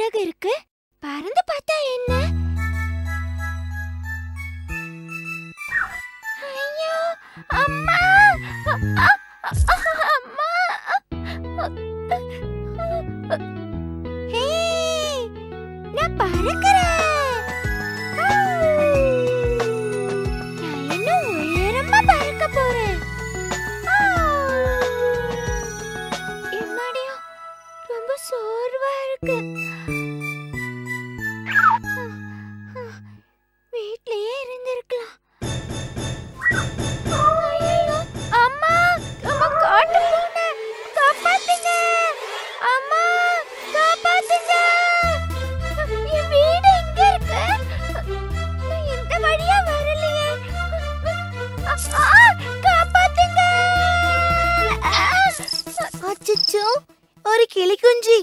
சிறகு இருக்கு பறந்து பார்த்தா என்ன ஐயோ அம்மா அ- அ- அ- அம்மா ஹே நான் பறக்கிறேன் நான் இன்னும் உயரமா பறக்க போறேன் எம்மாடியோ ரொம்ப சோர்வா இருக்கு வீட்லயே இருந்திருக்கலாம் ஐயையோ, அம்மா அம்மா காட்டு பூனை காப்பாத்துங்க அம்மா காப்பாத்துங்க என் வீடு எங்க இருக்கு நான் இந்த வழியா வரலையே அ- ஆ, காப்பாத்துங்க அச்சச்சோ ஒரு கிளி குஞ்சி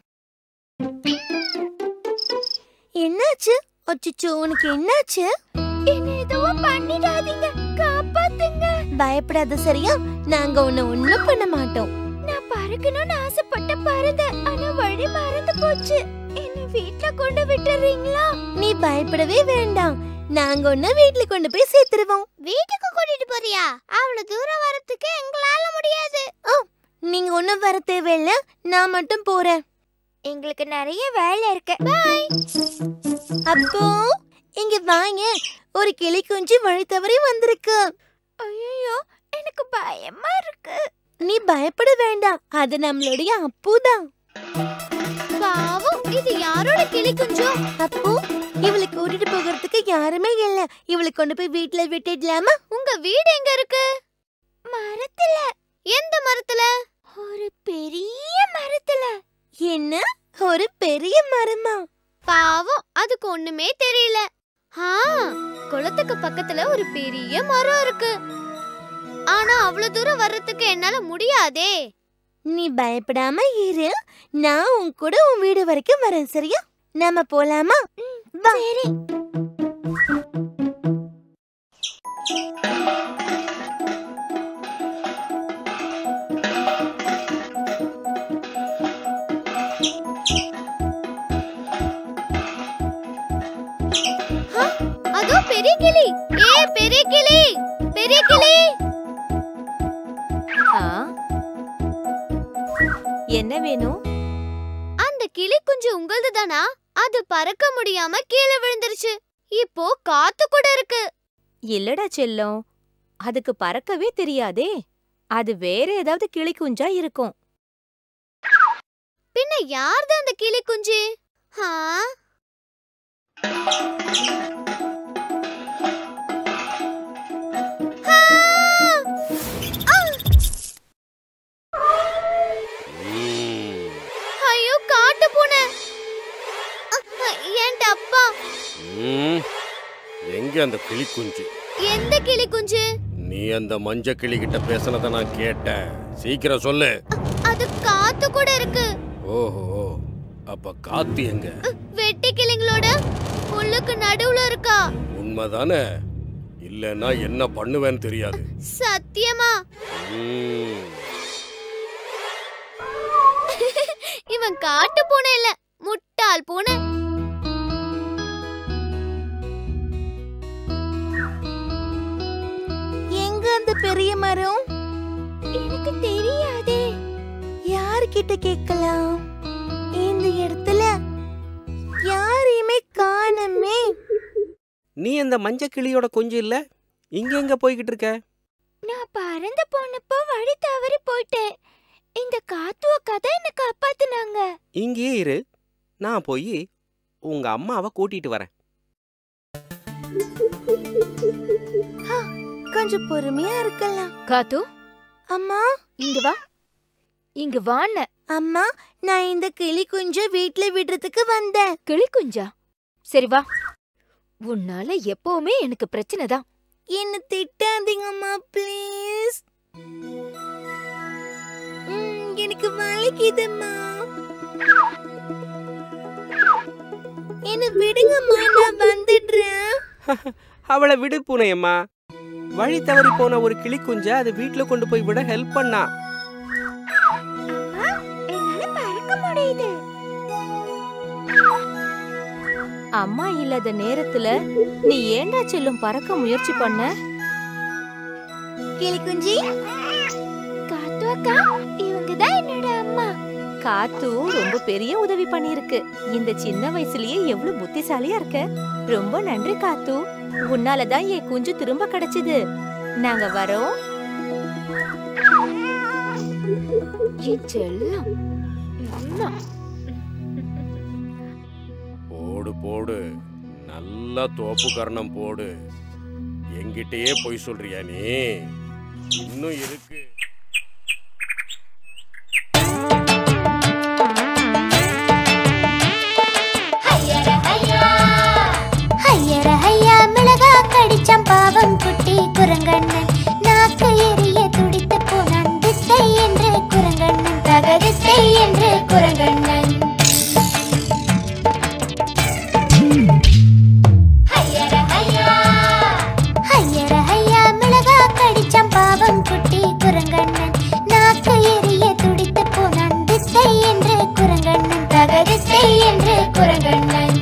என்னாச்சு அச்சச்சோ உனக்கு என்னாச்சு என்ன எதுவும் பண்ணிடாதீங்க காப்பாத்துங்க பயப்படாத சரியா நாங்க உன்னை ஒண்ணும் பண்ண மாட்டோம் நான் பறக்கணும்னு ஆசைப்பட்ட பறந்தேன் ஆனா வழி மறந்து போச்சு என்ன வீட்ல கொண்டு விட்டுறீங்களா நீ பயப்படவே வேண்டாம் நாங்க உன்னை வீட்ல கொண்டு போய் சேர்த்துருவோம் வீட்டுக்கு கூட்டிட்டு போறியா அவ்வளவு தூரம் வரதுக்கு எங்களால முடியாது நீங்க ஒண்ணும் வர தேவையில்ல நான் மட்டும் போறேன் எங்களுக்கு நிறைய வேலை இருக்கு பாய் அப்போ இங்க வாங்க ஒரு கிளி குஞ்சு வழி தவறி வந்திருக்கு ஐயோ எனக்கு பயமா இருக்கு நீ பயப்பட வேண்டாம் அது நம்மளுடைய அப்புதான் பாவம் இது யாரோட கிளி குஞ்சோ அப்போ இவளை கூட்டிட்டு போகிறதுக்கு யாருமே இல்ல இவளை கொண்டு போய் வீட்ல விட்டுடலாமா உங்க வீடு எங்க இருக்கு மரத்துல எந்த மரத்துல ஒரு பெரிய மரத்துல என்ன ஒரு பெரிய மரமா பாவம் அதுக்கு ஒண்ணுமே தெரியல ஆ குளத்துக்கு பக்கத்துல ஒரு பெரிய மரம் இருக்கு ஆனா அவ்வளவு தூரம் வர்றதுக்கு என்னால முடியாதே நீ பயப்படாம இரு நான் உன் கூட உன் வீடு வரைக்கும் வரேன் சரியா நாம போலாமா வா சரி ஆ, அதோ பெரிய கிளி ஏ பெரிய கிளி பெரிய கிளி என்ன வேணும் அந்த கிளி குஞ்சு உங்களது தானா அது பறக்க முடியாம கீழே விழுந்துருச்சு இப்போ காத்து கூட இருக்கு இல்லடா செல்லம் அதுக்கு பறக்கவே தெரியாதே அது வேற ஏதாவது கிளி குஞ்சா இருக்கும் பின்ன யார்து அந்த கிளி குஞ்சு ஆ? ஆ! ஆ! ஐயோ காட்டு பூனை அ, ஏன்டா அப்பா ம், எங்க அந்த கிளி குஞ்சு எந்த கிளி குஞ்சு நீ அந்த மஞ்ச கிளி கிட்ட பேசினத நான் கேட்டேன் சீக்கிரம் சொல்லு அது காத்து கூட இருக்கு ஓஹோ அப்ப காத்து எங்க வெட்டி கிளிங்களோட புல்லுக்கு நடுவுல இருக்கா உண்மைதானே இல்லைன்னா என்ன பண்ணுவேன்னு தெரியாது சத்தியமா ம், இவன் காட்டு பூனை இல்ல முட்டாள் பூனை எங்க அந்த பெரிய மரம் எனக்கு தெரியாதே யார்கிட்ட கேட்கலாம் இந்த இடத்துல யாரையுமே காணமே நீ அந்த மஞ்ச கிளியோட கொஞ்சம் இல்ல இங்க எங்க போய்கிட்டு இருக்க நான் பறந்து போனப்போ வழி தவறி போயிட்டேன் இந்த காத்துவ கதை என்ன காப்பாத்துனாங்க இங்கேயே இரு நான் போய் உங்க அம்மாவை கூட்டிட்டு வரேன் கொஞ்சம் பொறுமையா இருக்கலாம் காத்து அம்மா இங்க வா இங்க வான்ன அம்மா நான் இந்த கிளி குஞ்ச வீட்ல விடுறதுக்கு வந்தேன் கிளி குஞ்சா சரி வா உன்னால எப்பவுமே எனக்கு பிரச்சனை தான் என்ன திட்டாதீங்கம்மா ப்ளீஸ் எனக்கு வலிக்குதும்மா என்ன விடுங்கம்மா நான் வந்துடுறேன் அவளை விடு பூனையம்மா வழி தவறி போன ஒரு கிளி குஞ்ச அதை வீட்ல கொண்டு போய் விட ஹெல்ப் பண்ணா என்னால பறக்க முடியுது அம்மா இல்லாத நேரத்துல நீ ஏண்டா செல்லும் பறக்க முயற்சி பண்ண கிளி குஞ்சி காத்து அக்கா இவங்க தான் என்னோட அம்மா காத்து ரொம்ப பெரிய உதவி பண்ணிருக்கு இந்த சின்ன வயசுலயே எவ்வளவு புத்திசாலியா இருக்க ரொம்ப நன்றி காத்து உன்னாலதான் என் குஞ்சு திரும்ப கிடைச்சது நாங்க வரோம் என் செல்லம் அம்மா. போடு போடு நல்லா தோப்பு கர்ணம் போடு என்கிட்டயே பொய் சொல்றியா நீ இன்னும் இருக்கு ஐயர ஐயா மிளகா கடிச்சான் பாவம் குட்டி குரங்கண்ணன் நாக்கு எரிய துடித்து போனான் தித்தை என்று குரங்கண்ணன் தகதித்தை என்று குரங்கண்ணன் ஐயர ஐயா ஐயர ஐயா மிளகா கடிச்சான் பாவம் குட்டி குரங்கண்ணன் நாக்கு எரிய துடித்து போனான் தித்தை என்று குரங்கண்ணன் தகதித்தை என்று குரங்கண்ணன்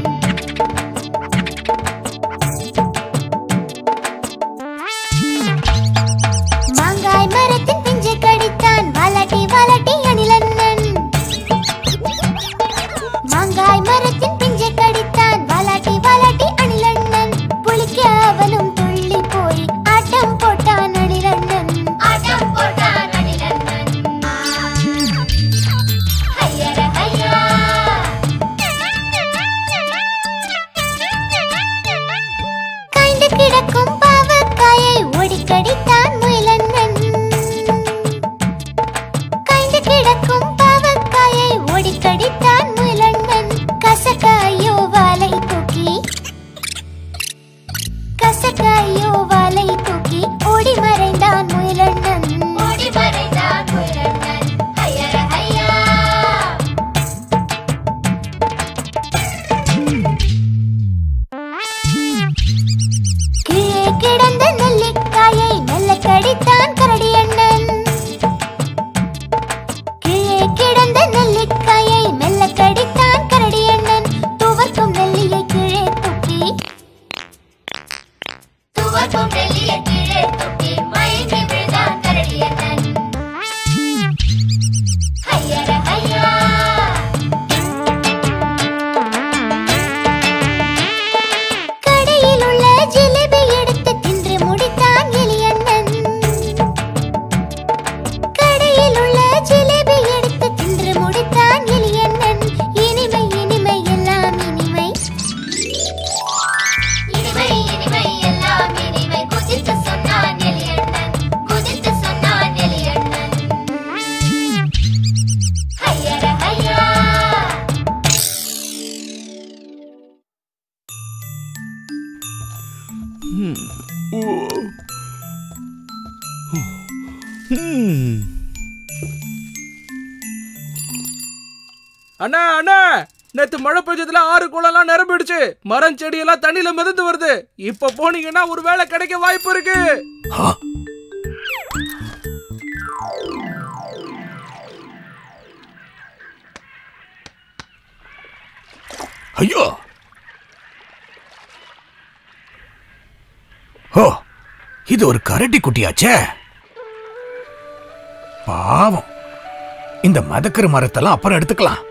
மாங்காய் மரத்தின் பிஞ்சு கடித்தான் வாலாட்டி வாலாட்டி அணிலண்ணன் மாங்காய் மரத்தின் பிஞ்சு கடித்தான் வாலாட்டி வாலாட்டி அணிலண்ணன் புளிக்க அவனும் துள்ளி போய் ஆட்டம் போட்டான் அணிலண்ணன் ஆட்டம் போட்டான் அணிலண்ணன் ஐயர ஐயா காய்ந்து கிடக்கும் பாவக்காயை ஓடிக்கடித்தான் முயலண்ணன் காய்ந்து கிடக்கும் பாவக்காயை ஓடிக்கடித்தான் முயலண்ணன் கசக்காயோ வாலை தூக்கி கசக்காயோ வாலை தூக்கி ஓடி மறைந்தான் முயலண்ணன் ஓடி மறைந்தான் முயலண்ணன் ஐயர ஐயா கீழே கிடந்த நெல்லிக்காயை மெல்ல கடித்தான் கரடி அண்ணன் கீழே கிடந்த நெல்லிக்காயை மெல்ல கடித்தான் கரடி அண்ணன் துவர்க்கும் நெல்லியை கீழே துப்பி துவர்க்கும் நெல்லியை கீழே துப்பி மயங்கி விழுந்தான் கரடி அண்ணன் ஐயர ஐயா கடையில் உள்ள ஜிலேபி எடுத்து தின்று முடித்தான் எலியண்ணன் கடையில் உள்ள ஜிலேபி எடுத்து தின்று முடித்தான் எலியண்ணன் இனிமை இனிமை எல்லாம் இனிமை இனிமை இனிமை எல்லாம் இனிமை குதித்து சொன்னான் எலியண்ணன் குதித்து சொன்னான் எலியண்ணன் ஐயர ஐயா அண்ணா அண்ணா நேத்து மழை பெஞ்சதுல ஆறு குளம்லாம் நிரம்பிடுச்சு மரம் செடி எல்லாம் தண்ணியில மிதந்து வருது இப்ப போனீங்கன்னா ஒரு வேலை கிடைக்க வாய்ப்பு இருக்கு ஐயோ ஓ இது ஒரு கரடி குட்டியாச்சே பாவம் இந்த மதக்கரு மரத்தெல்லாம் அப்புறம் எடுத்துக்கலாம்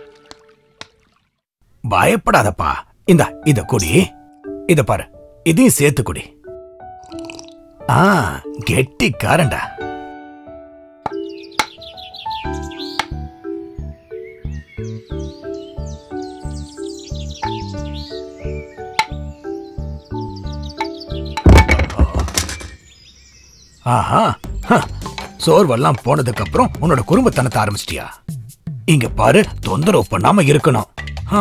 பயப்படாதப்பா இந்த இத குடி இத பாரு இதையும் சேர்த்து குடி ஆ கெட்டி காரண்டா ஆஹா ஹ, சோர்வெல்லாம் போனதுக்கு அப்புறம் உன்னோட குடும்பத்தனத்தை ஆரம்பிச்சிட்டியா இங்க பாரு தொந்தரவு பண்ணாம இருக்கணும் ஆ.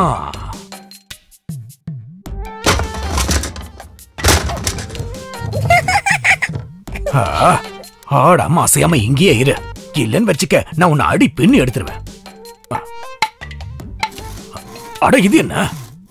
ஆ, ஆடாம அசையாம இங்கேயே இரு இல்லைன்னு வச்சுக்க நான் உன்னை அடி பின்னி எடுத்துருவேன் ஆ. அட இது என்ன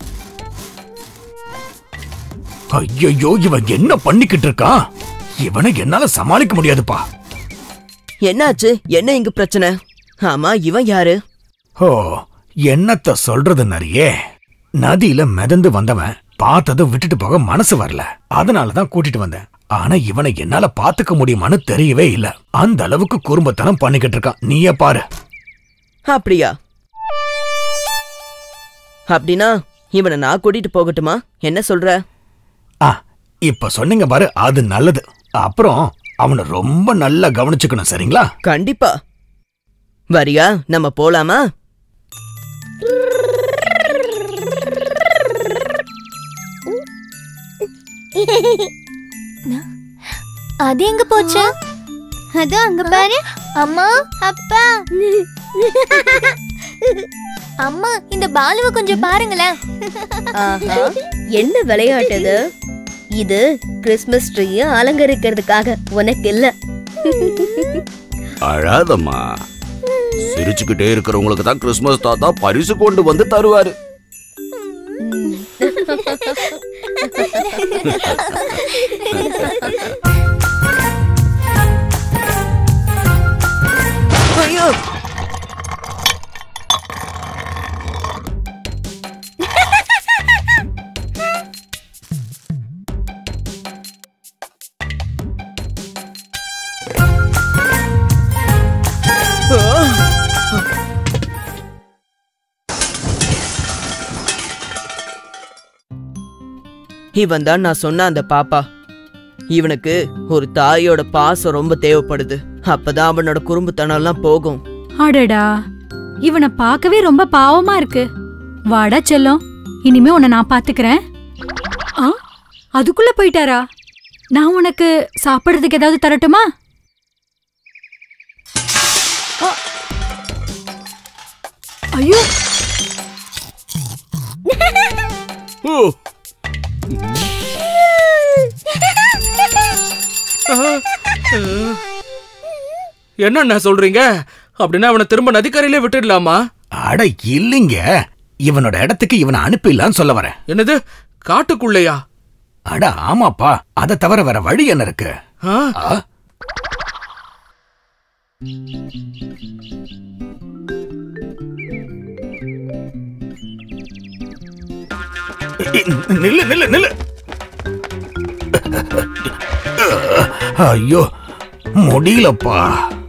ஐயோ இவன் என்ன பண்ணிக்கிட்டு இருக்கான் இவனை என்னால சமாளிக்க முடியாதுப்பா என்னாச்சு என்ன இங்க பிரச்சனை ஆமா இவன் யாரு ஓ என்னத்த சொல்றது நிறையே நதியில மிதந்து வந்தவன் பார்த்ததும் விட்டுட்டு போக மனசு வரல அதனாலதான் கூட்டிட்டு வந்தேன் ஆனா இவனை என்னால பாத்துக்க முடியுமான்னு தெரியவே இல்ல அந்த அளவுக்கு குறும்பத்தனம் பண்ணிக்கிட்டு இருக்கான் நீயே பாரு அப்படியா அப்படின்னா இவனை நான் கூட்டிட்டு போகட்டுமா என்ன சொல்ற ஆ இப்ப சொன்னீங்க பாரு அது நல்லது அப்புறம் அவனை ரொம்ப நல்லா கவனிச்சுக்கணும் சரிங்களா கண்டிப்பா வரியா நம்ம போலாமா அது எங்க போச்சு அதோ அங்க பாரு அம்மா அப்பா அம்மா இந்த பாலுவை கொஞ்சம் பாருங்களேன் ஆஹா என்ன விளையாட்டு இது இது கிறிஸ்மஸ் ட்ரீய அலங்கரிக்கிறதுக்காக உனக்கு இல்ல அழாதம்மா சிரிச்சுக்கிட்டே இருக்கிறவங்களுக்கு தான் கிறிஸ்மஸ் தாத்தா பரிசு கொண்டு வந்து தருவாரு ஐயோ இவன் தான் நான் சொன்ன அந்த பாப்பா இவனுக்கு ஒரு தாயோட பாசம் ரொம்ப தேவைப்படுது அப்பதான் அவனோட குறும்புத்தனம்லாம் போகும் அடடா இவனை பார்க்கவே ரொம்ப பாவமா இருக்கு வாடா செல்லம் இனிமே உன்னை நான் பாத்துக்கிறேன் ஆ அதுக்குள்ள போயிட்டாரா நான் உனக்கு சாப்பிடுறதுக்கு ஏதாவது தரட்டுமா ஆ. ஐயோ என்னண்ணா சொல்றீங்க அப்படின்னா அவனை திரும்ப நதிக்கரையிலே விட்டுடலாமா அட இல்லைங்க இவனோட இடத்துக்கு இவனை அனுப்பிடலான்னு சொல்ல வரேன் என்னது காட்டுக்குள்ளையா அட ஆமாப்பா அதை தவிர வேற வழி என்ன இருக்கு ஆ? ஆ? நில்லு நில்லு நில்லு ஐயோ முடியலப்பா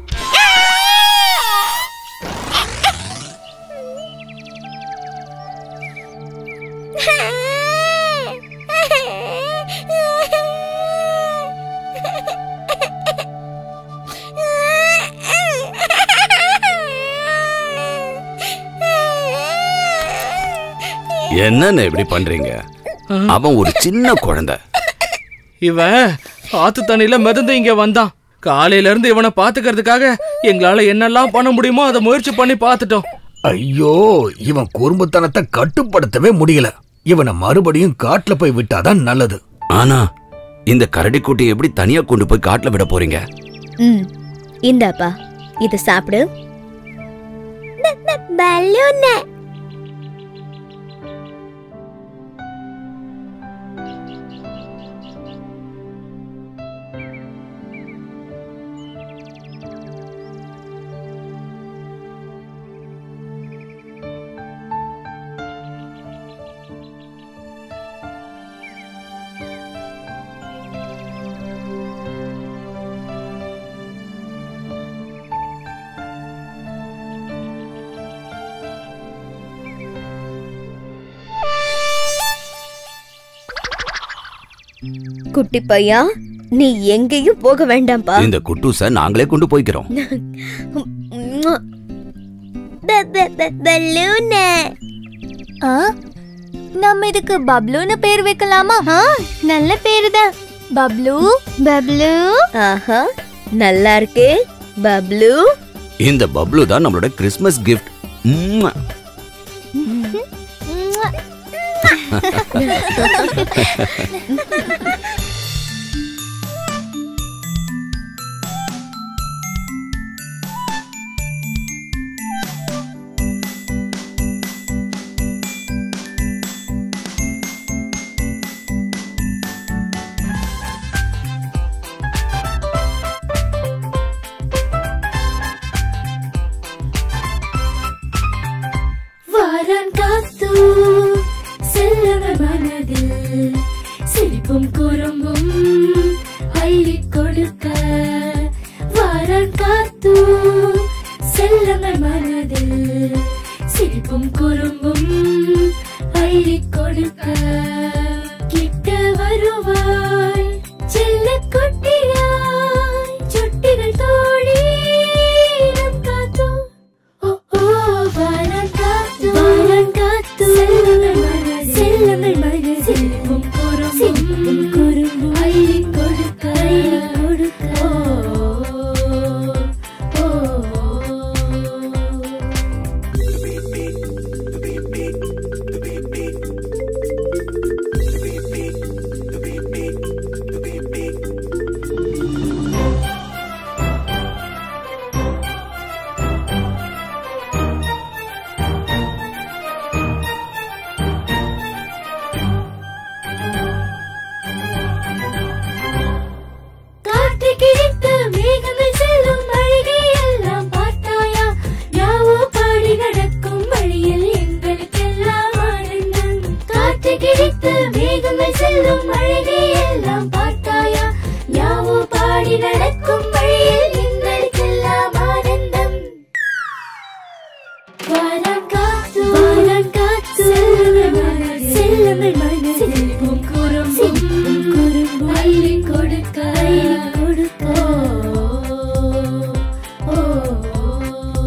என்னன்னு இப்படி பண்றீங்க அவன் ஒரு சின்ன குழந்தை இவன் ஆத்து தண்ணியில மிதந்து இங்க வந்தான் காலையில இருந்து இவனை பாத்துக்கிறதுக்காக எங்களால என்னெல்லாம் பண்ண முடியுமோ அதை முயற்சி பண்ணி பார்த்துட்டோம் ஐயோ இவன் குறும்புத்தனத்தை கட்டுப்படுத்தவே முடியல இவனை மறுபடியும் காட்டுல போய் விட்டாதான் நல்லது ஆனா இந்த கரடி குட்டியை எப்படி தனியா கொண்டு போய் காட்டுல விட போறீங்க ம் இந்தாப்பா இத சாப்பிடு பலூன் குட்டி பையா நீ எங்கேயும் போக வேண்டாம்ப்பா இந்த குட்டூச நாங்களே கொண்டு போய்க்கிறோம் பலூன் ஆ நம்ம இதுக்கு பப்ளூன்னு பேர் வைக்கலாமா ஆ நல்ல பேரு தான் பப்ளூ பப்ளு ஆஹா நல்லா இருக்கே பப்ளு இந்த பப்ளு தான் நம்மளோட கிறிஸ்மஸ் கிஃப்ட் வாரான் காத்து சிரிப்பும் குறும்பும் அள்ளி கொடுக்க வாரம் காத்து செல்லங்கள் மனதில் சிரிப்பும் குறும்பும் அள்ளி கொடுக்க கிட்ட வருவாய் செல்ல குட்டியாய் சுட்டிகள் தோழி நம் காத்தோ ஓ ஓ வாரம் காத்து வாரம் காத்து செல்லங்கள் மனதில் செல்லங்கள் மனதில் சிரிப்பும் குறும்பும் சிரிப்பும் குறும்பும் அள்ளி கொடுக்க அள்ளி கொடுக்க ஓ ஓ காற்று கிழித்த மேகங்கள் செல்லும் அழகே எல்லாம் பார்த்தாயா யாவோ பாடி நடக்கும் வழியில் எங்களுக்கெல்லாம் ஆனந்தம் காற்று கிழித்த மேகங்கள் செல்லும் அழகே எல்லாம் பார்த்தாயா யாவோ பாடி நடக்கும் வழியில் எங்களுக்கெல்லாம் ஆனந்தம் வானம் காத்து வானம் காத்து செல்லுங்கள் செல்லுங்கள் மனதில் சிரிப்பும் குறும்பும் குறும்பும் அள்ளி கொடுக்க அள்ளி கொடுக்க ஓ, ஓ,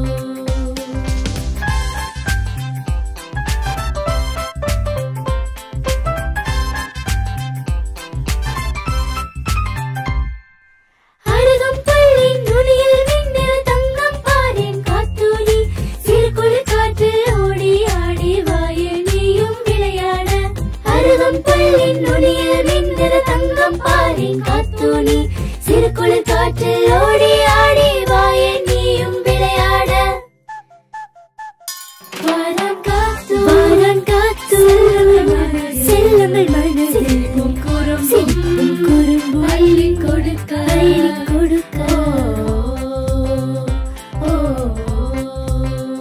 அருகம் பள்ளி நுனியில் மின்னிற தங்கம் பாரின் காத்தூளி சிறுகுழி காற்றில் ஓடி ஆடி வாயில் நீயும் விளையாட அருகம் பள்ளி நுனியில் மின்னிற தங்கம் பாரின் காத்தூளி சிறுகுழி காற்றில் ஓடி ஆடி வாயில் நீயும் விளையாட வானம் காத்து வானம் காத்து செல்லுங்கள் மனதில் சிரிப்பும் குறும்பும் சிரிப்பும் குறும்பும் அள்ளி கொடுக்க அள்ளி கொடுக்க ஓ, ஓ,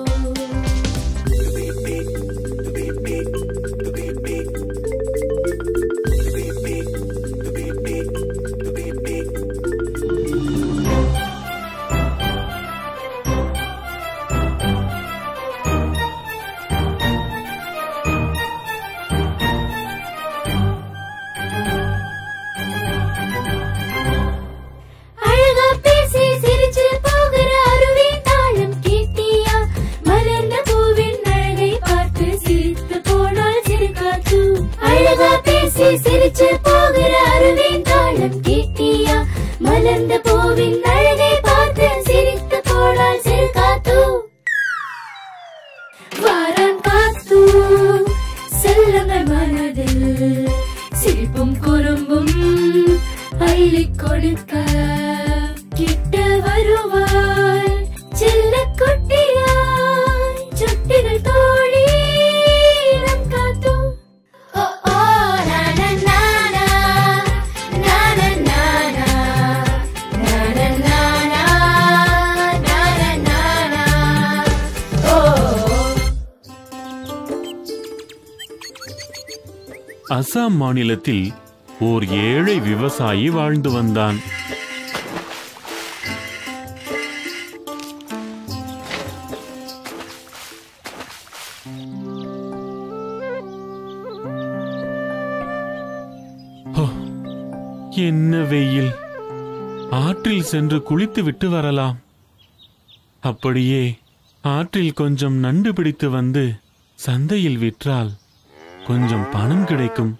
அழகா பேசி சிரிச்சு போகிற அருவி தாளம் கேட்டியா மலர்ந்த பூவின் அழகை பார்த்து சிரித்து போனால் சிறுகாத்து அழகா பேசி சிரிச்சு போகிற அருவின் தாளம் கேட்டியா மலர்ந்த பூவின் அழகை பார்த்து சிரித்து போனால் சிறுகாத்து வாரம் காத்து செல்லுங்கள் மனதில் சிரிப்பும் குறும்பும் அள்ளி கொடுக்க கிட்ட வருவாய் செல்ல குட்டியாய் சுட்டிகள் தோழி நம் காத்து ஓ ஓ நான நானா நான நானா நான நானா நான நானா ஓ அசாம் மாநிலத்தில் ஓர் ஏழை விவசாயி வாழ்ந்து வந்தான் ஹோ, என்ன வெயில் ஆற்றில் சென்று குளித்து விட்டு வரலாம் அப்படியே ஆற்றில் கொஞ்சம் நண்டு பிடித்து வந்து சந்தையில் விற்றால் கொஞ்சம் பணம் கிடைக்கும்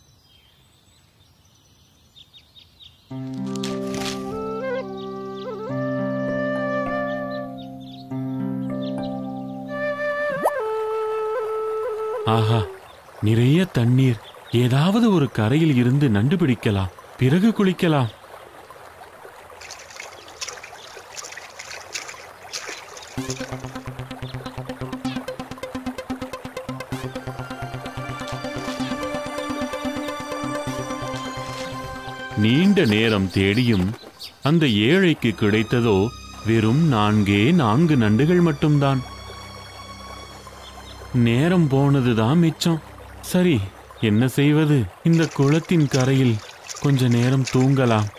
ஆஹா நிறைய தண்ணீர் ஏதாவது ஒரு கரையில் இருந்து நண்டு பிடிக்கலாம் பிறகு குளிக்கலாம் நீண்ட நேரம் தேடியும் அந்த ஏழைக்கு கிடைத்ததோ வெறும் நான்கே நான்கு நண்டுகள் மட்டும்தான் நேரம் போனதுதான் மிச்சம் சரி என்ன செய்வது இந்த குளத்தின் கரையில் கொஞ்ச நேரம் தூங்கலாம்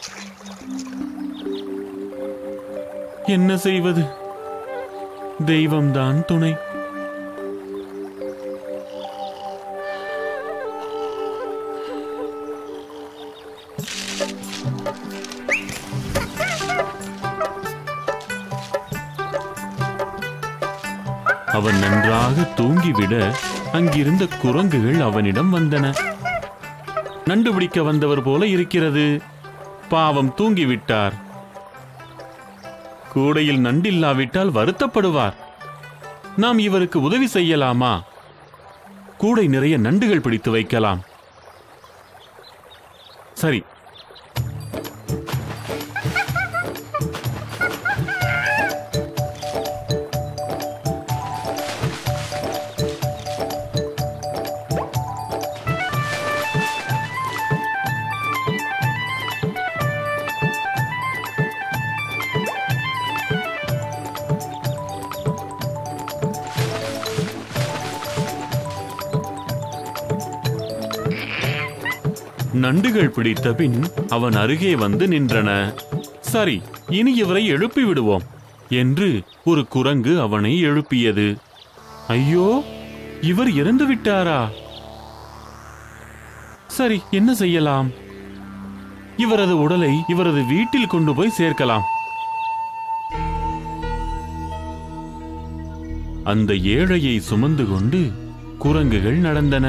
என்ன செய்வது தெய்வம்தான் துணை அவன் நன்றாக தூங்கிவிட அங்கிருந்த குரங்குகள் அவனிடம் வந்தன நண்டு பிடிக்க வந்தவர் போல இருக்கிறது பாவம் தூங்கிவிட்டார் கூடையில் நண்டில்லாவிட்டால் வருத்தப்படுவார் நாம் இவருக்கு உதவி செய்யலாமா கூடை நிறைய நண்டுகள் பிடித்து வைக்கலாம் சரி நண்டுகள் பிடித்த பின் அவன் அருகே வந்து நின்றன சரி இனி இவரை எழுப்பி விடுவோம் என்று ஒரு குரங்கு அவனை எழுப்பியது ஐயோ இவர் இறந்து விட்டாரா சரி என்ன செய்யலாம் இவரது உடலை இவரது வீட்டில் கொண்டு போய் சேர்க்கலாம் அந்த ஏழையை சுமந்து கொண்டு குரங்குகள் நடந்தன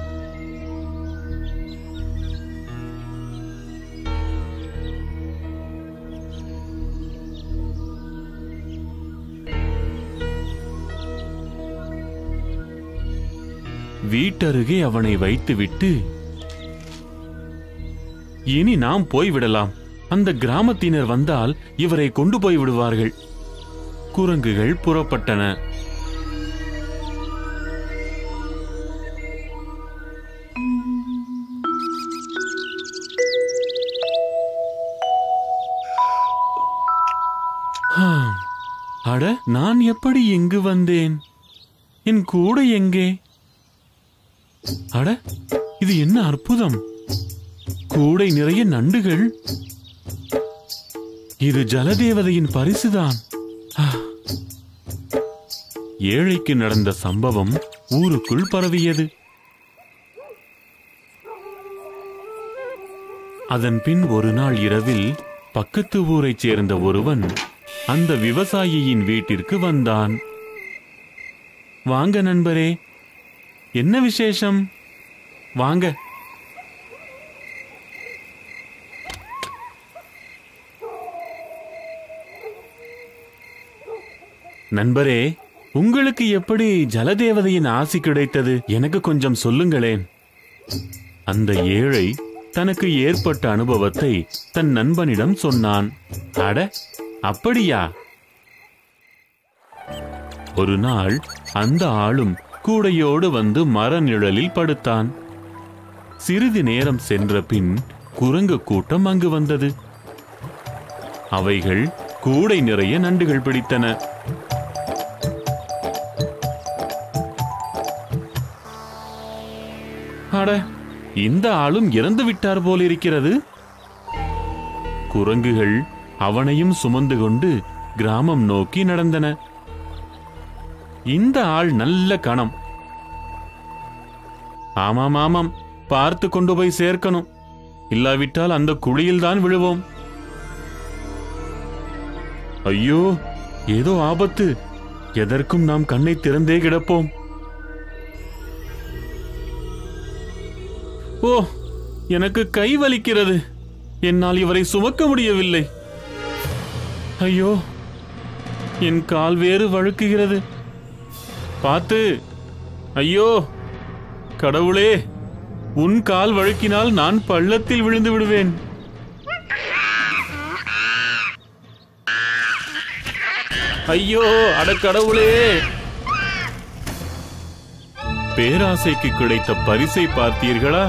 வீட்டருகே அவனை வைத்துவிட்டு இனி நாம் போய்விடலாம் அந்த கிராமத்தினர் வந்தால் இவரை கொண்டு போய் விடுவார்கள் குரங்குகள் புறப்பட்டன ஹாம். அட நான் எப்படி இங்கு வந்தேன் என் கூடை எங்கே அட இது என்ன அற்புதம் கூடை நிறைய நண்டுகள் இது ஜலதேவதையின் பரிசுதான் ஆ. ஏழைக்கு நடந்த சம்பவம் ஊருக்குள் பரவியது அதன் பின் ஒரு நாள் இரவில் பக்கத்து ஊரைச் சேர்ந்த ஒருவன் அந்த விவசாயியின் வீட்டிற்கு வந்தான் வாங்க நண்பரே என்ன விசேஷம் வாங்க நண்பரே உங்களுக்கு எப்படி ஜலதேவதையின் ஆசி கிடைத்தது எனக்கு கொஞ்சம் சொல்லுங்களேன் அந்த ஏழை தனக்கு ஏற்பட்ட அனுபவத்தை தன் நண்பனிடம் சொன்னான் அட அப்படியா ஒரு நாள் அந்த ஆளும் கூடையோடு வந்து மர நிழலில் படுத்தான் சிறிது நேரம் சென்ற பின் குரங்கு கூட்டம் அங்கு வந்தது அவைகள் கூடை நிறைய நண்டுகள் பிடித்தன அட இந்த ஆளும் இறந்து விட்டார் போலிருக்கிறது குரங்குகள் அவனையும் சுமந்து கொண்டு கிராமம் நோக்கி நடந்தன இந்த ஆள் நல்ல கணம் ஆமாம் ஆமாம் பார்த்து கொண்டு போய் சேர்க்கணும் இல்லாவிட்டால் அந்த குழியில்தான் விழுவோம் ஐயோ ஏதோ ஆபத்து எதற்கும் நாம் கண்ணை திறந்தே கிடப்போம் ஓ எனக்கு கை வலிக்கிறது என்னால் இவரை சுமக்க முடியவில்லை ஐயோ என் கால் வேறு வழுக்குகிறது பார்த்து ஐயோ கடவுளே உன் கால் வழுக்கினால் நான் பள்ளத்தில் விழுந்து விடுவேன் ஐயோ அட கடவுளே பேராசைக்கு கிடைத்த பரிசை பார்த்தீர்களா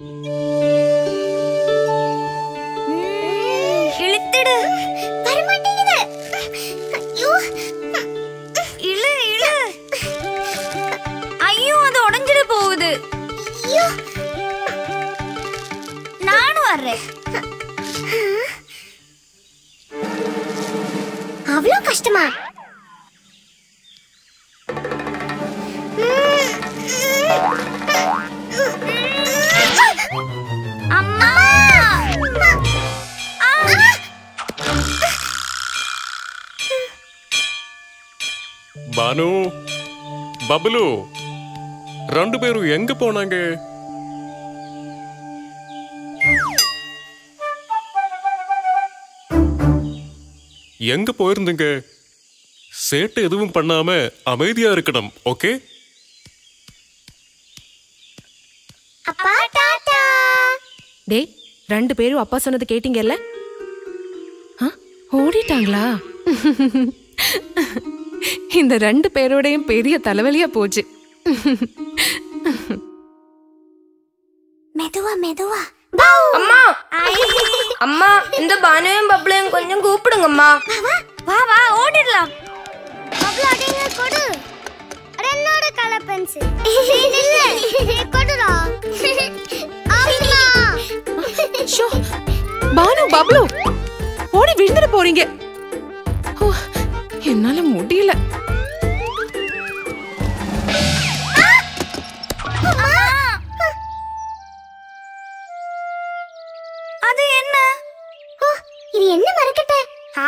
இழுத்துடு வரமாட்டேங்குது ஐயோ இழு இழு ஐயோ அது உடைஞ்சிட போகுது ஐயோ நானும் வர்றேன் அவ்வளோ கஷ்டமா அம்மா பானு பபுலு ரெண்டு பேரும் எங்க போனாங்க எங்க போயிருந்தீங்க சேட்டை எதுவும் பண்ணாம அமைதியா இருக்கணும் ஓகே அப்பா டாடா டேய் ரெண்டு பேரும் அப்பா சொன்னது கேட்டீங்கல்ல ஆ, ஓடிட்டாங்களா இந்த ரெண்டு பேரோடையும் பெரிய தலைவலியா போச்சு மெதுவா மெதுவா அம்மா அம்மா இந்த பானுவையும் பப்ளையும் கொஞ்சம் கூப்பிடுங்கம்மா வா வா ஓடிடலாம் அவ்வளோ அடிங்க கொடு அட, என்னோட கலர் பென்சில் கொடுடா அம்மா ஷோ பானு பப்ளு ஓடி விழுந்துட போறீங்க ஓ, என்னால முடியல அது என்ன ஓ இது என்ன மரக்கட்டை ஆ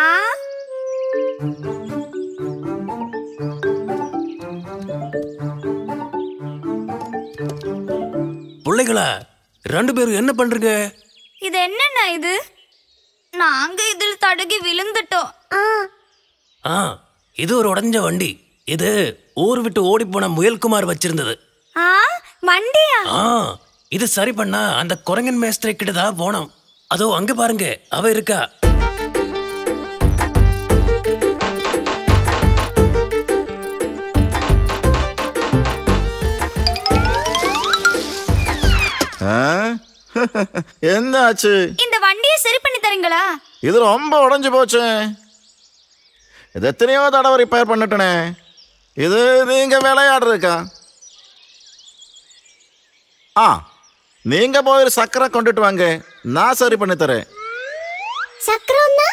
பிள்ளைகளா ரெண்டு பேரும் என்ன பண்றீங்க இது என்னண்ணா இது நாங்க இதில் தடுகி விழுந்துட்டோம் ஆ இது ஒரு உடஞ்ச வண்டி இது ஊர் விட்டு ஓடி போன முயல்குமார் வச்சிருந்தது ஆ வண்டியா ஆ இது சரி பண்ணா அந்த குரங்கன் மேஸ்திரி கிட்ட தான் போனோம் அதோ அங்க பாருங்க அவ இருக்கா ஆ? என்னாச்சு இந்த வண்டியை சரி பண்ணி தரீங்களா இது ரொம்ப உடைஞ்சு போச்சு இது எத்தனையோ தடவை ரிப்பேர் பண்ணிட்டனே இது நீங்க விளையாடுறதுக்கா ஆ நீங்க போய் ஒரு சக்கரை கொண்டுட்டு வாங்க நான் சரி பண்ணி தரேன் சக்கரம்னா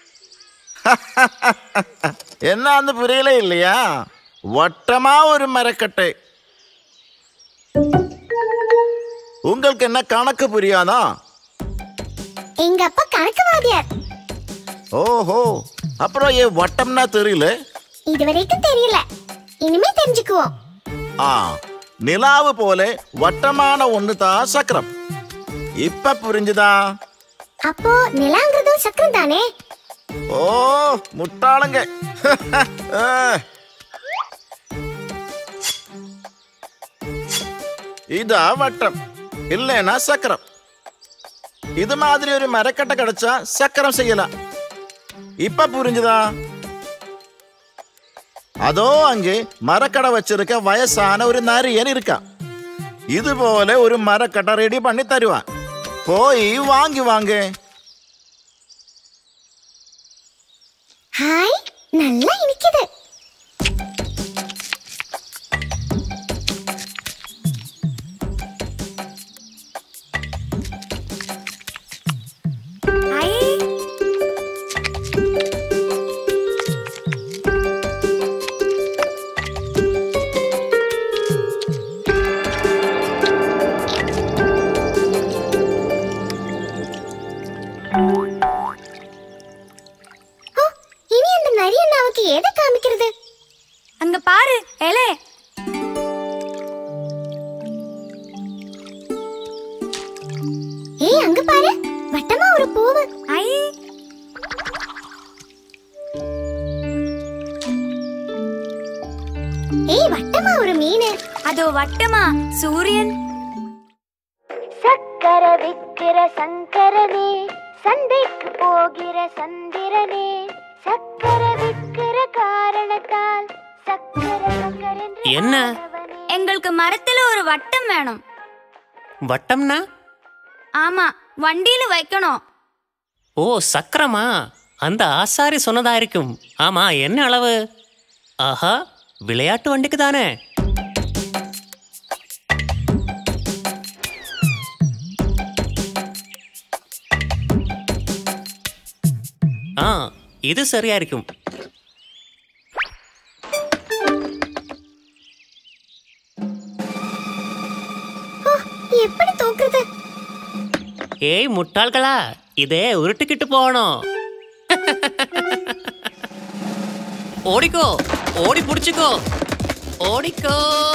என்ன புரியல இல்லையா வட்டமா ஒரு மரக்கட்டை உங்களுக்கு என்ன கணக்கு புரியாதா எங்க அப்பா கணக்கு வாத்தியார் ஓஹோ அப்புறம் ஏன் வட்டம்னா தெரியல இது வரைக்கும் தெரியல இனிமே தெரிஞ்சுக்குவோம் ஆ நிலாவு போல வட்டமான ஒன்று தான் சக்கரம் இப்ப புரிஞ்சுதா அப்போ நிலாங்கிறதும் சக்கரம் தானே ஓ முட்டாளுங்க ஆ. இதா வட்டம் இல்லைன்னா சக்கரம் இது மாதிரி ஒரு மரக்கட்டை கிடைச்சா சக்கரம் செய்யலாம் இப்ப புரிஞ்சுதா அதோ அங்கே மரக்கடை வச்சிருக்க வயசான ஒரு நரியன் இருக்கான் இது போல ஒரு மரக்கட்டை ரெடி பண்ணி தருவான் போய் வாங்கி வாங்க ஹாய் நல்லா இனிக்குது ஓ, இனி அந்த நரியன் நமக்கு எதை காமிக்கிறது அங்க பாரு எலே ஏய் அங்க பாரு வட்டமா ஒரு பூவு ஐ ஏய் வட்டமா ஒரு மீன் அதோ வட்டமா சூரியன் சக்கர விக்கிர சங்கரனே சந்தைக்கு போகிற சந்திரனே சக்கர விக்கிர காரணத்தால் சக்கர சக்கரென்று என்ன எங்களுக்கு மரத்துல ஒரு வட்டம் வேணும் வட்டம்னா ஆமா வண்டியில வைக்கணும் ஓ சக்கரமா அந்த ஆசாரி சொன்னதா இருக்கும் ஆமா என்ன அளவு ஆஹா விளையாட்டு வண்டிக்கு தானே ஆ இது சரியா இருக்கும் எப்படி தூக்குறது ஏய் முட்டாள்களா இதே உருட்டுக்கிட்டு போகணும் ஓடிக்கோ ஓடி புடிச்சுக்கோ ஓடிக்கோ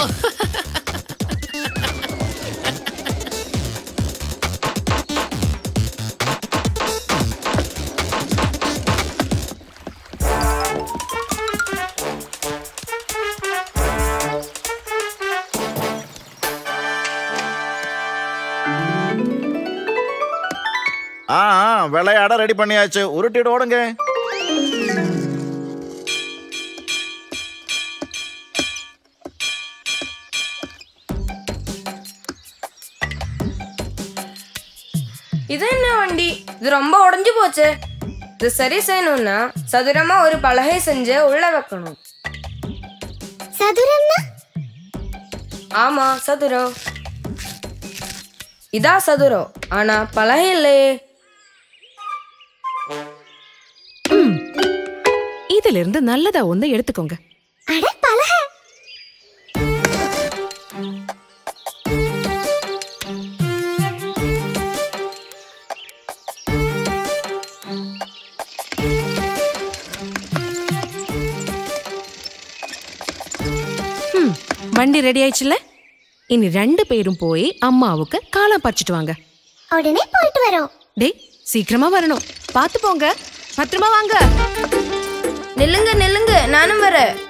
ஆ ஆ, விளையாட ரெடி பண்ணியாச்சு உருட்டிட்டு ஓடுங்க இது என்ன வண்டி இது ரொம்ப உடைஞ்சு போச்சு இது சரி செய்யணும்னா சதுரமா ஒரு பலகை செஞ்சு உள்ள வைக்கணும் சதுரம்னா ஆமா சதுரம் இதா சதுரம் ஆனா பலகை இல்லையே இதுல இருந்து நல்லதா ஒண்ணு எடுத்துக்கோங்க அட பலகை ம், வண்டி ரெடி ஆயிடுச்சுல இனி ரெண்டு பேரும் போய் அம்மாவுக்கு காலம் பறிச்சிட்டு வாங்க உடனே போயிட்டு வரோம் டேய் சீக்கிரமா வரணும் பாத்து போங்க பத்திரமா வாங்க நில்லுங்க நில்லுங்க நானும் வரேன்